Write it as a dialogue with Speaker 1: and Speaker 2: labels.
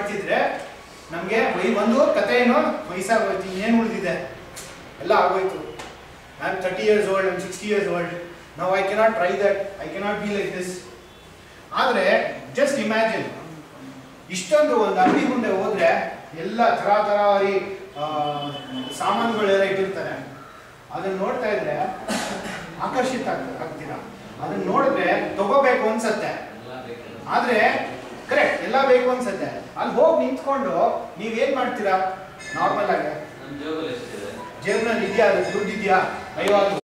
Speaker 1: ಮಾಡ್ತಿದ್ರೆ ನಮಗೆ ವೈ ಒಂದು ಕತೆ ಏನು ವಯಸ್ಸಾಗೋಯ್ತು ಇನ್ನೇನು ಉಳಿದಿದೆ ಎಲ್ಲ ಆಗೋಯ್ತು I am thirty years old I'm sixty years old ನಾವು I cannot try that I cannot be like this ಆದರೆ ಜಸ್ಟ್ ಇಮ್ಯಾಜಿನ್ ಇಷ್ಟೊಂದು ಒಂದು ಅಂಗಡಿ ಮುಂದೆ ಹೋದ್ರೆ ಎಲ್ಲ ಥರ ಥರಾವರಿ ಆ, ಸಾಮಾನುಗಳೆಲ್ಲ ಇಟ್ಟಿರ್ತಾರೆ ಅದನ್ನ ನೋಡ್ತಾ ಇದ್ರೆ ಆಕರ್ಷಿತ ಆಗ್ತ- ಆಗ್ತೀರಾ ಅದನ್ನ ನೋಡಿದ್ರೆ ತಗೋಬೇಕು ಅನ್ಸತ್ತೆ ಆದ್ರೆ ಕರೆಕ್ಟ್ ಎಲ್ಲ ಬೇಕು ಅನ್ಸತ್ತೆ ಅಲ್ಲಿ ಹೋಗಿ ನಿಂತ್ಕೊಂಡು ನೀವೇನ್ ಮಾಡ್ತೀರಾ ನಾರ್ಮಲ್ ಆಗಿ
Speaker 2: ನಮ್ಮ ಜೋಬಲ್ಲಿ ಎಷ್ಟಿದೆ
Speaker 1: ಜೇಬ್ನಲ್ಲಿ ಇದೆಯಾ ದುಡ್ಡು ಇದೆಯಾ ಅಯ್ಯೋ ಅದು